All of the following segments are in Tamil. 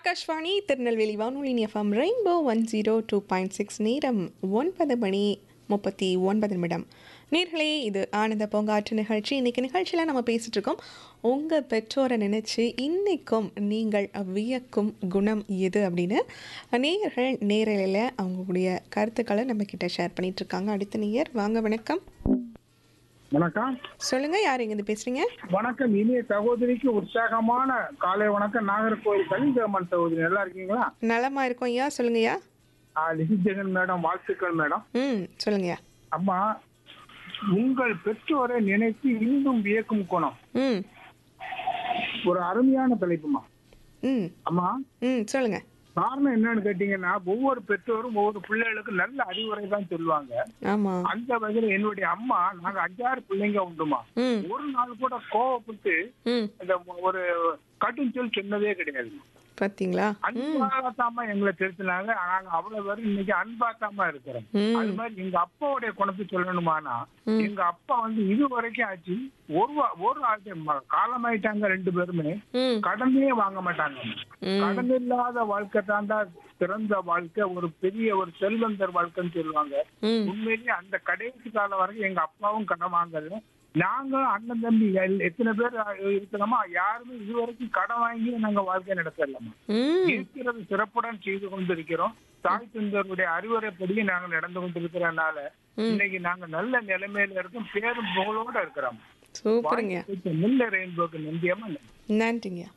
ஆகாஷ்வாணி திருநெல்வேலி வானொலி FM rainbow one zero two point six நேரம் ஒன்பது மணி முப்பத்தி ஒன்பது நிமிடம் நேர்களே இது ஆனந்த பூங்காற்று நிகழ்ச்சி இன்றைக்கி நிகழ்ச்சியில் நம்ம பேசிகிட்டு இருக்கோம் உங்கள் பெற்றோரை நினச்சி இன்றைக்கும் நீங்கள் வியக்கும் குணம் எது அப்படின்னு நேயர்கள் நேரலையில் அவங்களுடைய கருத்துக்களை நம்ம கிட்ட ஷேர் பண்ணிட்டு இருக்காங்க அடுத்த நேயர் வாங்க வணக்கம் வணக்கம் சொல்லுங்கள் யார் இங்கேருந்து பேசுகிறீங்க வணக்கம் இனிய சகோதரிக்கு உற்சாகமான காலை வணக்கம் நாகர்கோவில் கலிங்கம்மன் சகோதரி நல்லா இருக்கீங்களா நலமாக இருக்கோம் ஐயா சொல்லுங்கய்யா ஆ, லிசி ஜெகன் மேடம் வாழ்த்துக்கள் மேடம் ம் சொல்லுங்கய்யா அம்மா உங்கள் பெற்றோரை நினைத்து இன்னும் வியக்கும் குணம் ம் ஒரு அருமையான தலைப்புமா ம் அம்மா ம் சொல்லுங்கள் காரணம் என்னன்னு கேட்டீங்கன்னா ஒவ்வொரு பெற்றோரும் ஒவ்வொரு பிள்ளைகளுக்கும் நல்ல அறிவுரை தான் சொல்லுவாங்க ஆமாம் அந்த வகையில என்னுடைய அம்மா நாங்க அஞ்சாறு பிள்ளைங்க உண்டுமா ம் ஒரு நாள் கூட கோவப்பட்டு ம் இந்த ஒரு கடும் சொல் சொன்னதே கிடையாது பார்த்தீங்களா அன்பாத்தாம எங்களை திருத்தினாங்க நாங்க அவ்வளவு வரை இன்னைக்கு அன்பாத்தாம இருக்கிறோம் ம் அது மாதிரி எங்க அப்பாவுடைய குணத்தை சொல்லணுமானா எங்க அப்பா வந்து இது வரைக்கும் ஆச்சு ஒரு வா- ஒரு ஆச்சு ம- காலமாயிட்டாங்க ரெண்டு பேருமே ம் கடனே வாங்க மாட்டாங்க ம். கடன் இல்லாத வாழ்க்கை தாண்டா சிறந்த வாழ்க்கை ஒரு பெரிய ஒரு செல்வந்தர் வாழ்க்கைன்னு சொல்லுவாங்க ம் உண்மையிலேயே அந்த கடைசி காலம் வரைக்கும் எங்க அப்பாவும் கடன் வாங்கல நாங்களும் அண்ணன் தம்பி எல்- எத்தனை பேர் இருக்கிறோமோ யாருமே இதுவரைக்கும் கடன் வாங்கி நாங்க வாழ்க்கை நடத்தலாமா ம் இருக்கிறது சிறப்புடன் செய்து கொண்டிருக்கிறோம் தாய் தந்தருடைய அறிவுரைப்படியே நாங்க நடந்து கொண்டிருக்கிறனால இன்னைக்கு நாங்க நல்ல நிலைமையில இருக்கோம் பேரும் புகழோட இருக்கிறோம் சூப்பருங்க நெல்ல ரெயின்போக்கு நந்தியமா நன்றிங்க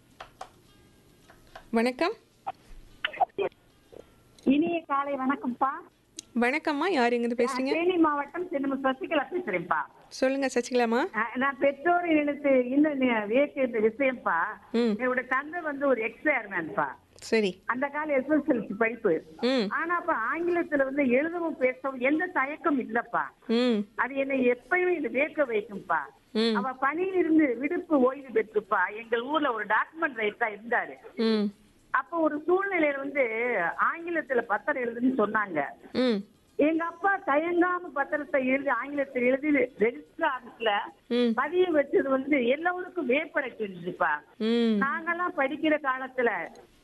வணக்கம் இனிய காலை வணக்கம்ப்பா வணக்கம்மா யார் இங்கிருந்து பேசுறீங்க தேனி மாவட்டம் சின்ன சசிகலா பேசுறேன்ப்பா சொல்லுங்க சசிகலாமா அஹ் நான் பெற்றோரை நினைத்து இன்னும் நி- வியக்கிற விஷயம்ப்பா ம் என்னோட தந்தை வந்து ஒரு எக்ஸ்பயர்மேன்ப்பா சரி அந்த கால எஸ்எஸ்எல்சி படிப்பு ம் ஆனா அப்ப ஆங்கிலத்துல வந்து எழுதவும் பேசவும் எந்த தயக்கம் இல்லப்பா ம் அது என்னை எப்பயுமே இது வியக்க வைக்கும்பா ம் அவ பணியிலிருந்து விடுப்பு ஓய்வு பெற்றுப்பா எங்கள் ஊர்ல ஒரு டாக்குமெண்ட் ரைட்டா இருந்தாரு ம் அப்ப ஒரு சூழ்நிலையில வந்து ஆங்கிலத்துல பத்திரம் எழுதுன்னு சொன்னாங்க ம் எங்க அப்பா தயங்காம பத்திரத்தை எழுதி ஆங்கிலத்தில் எழுதி ரெஜிஸ்டர் ஆபீஸ்ல ம் பதிய வச்சது வந்து எல்லோருக்கும் வேப்படைச்சுப்பா ம் நாங்கெல்லாம் படிக்கிற காலத்துல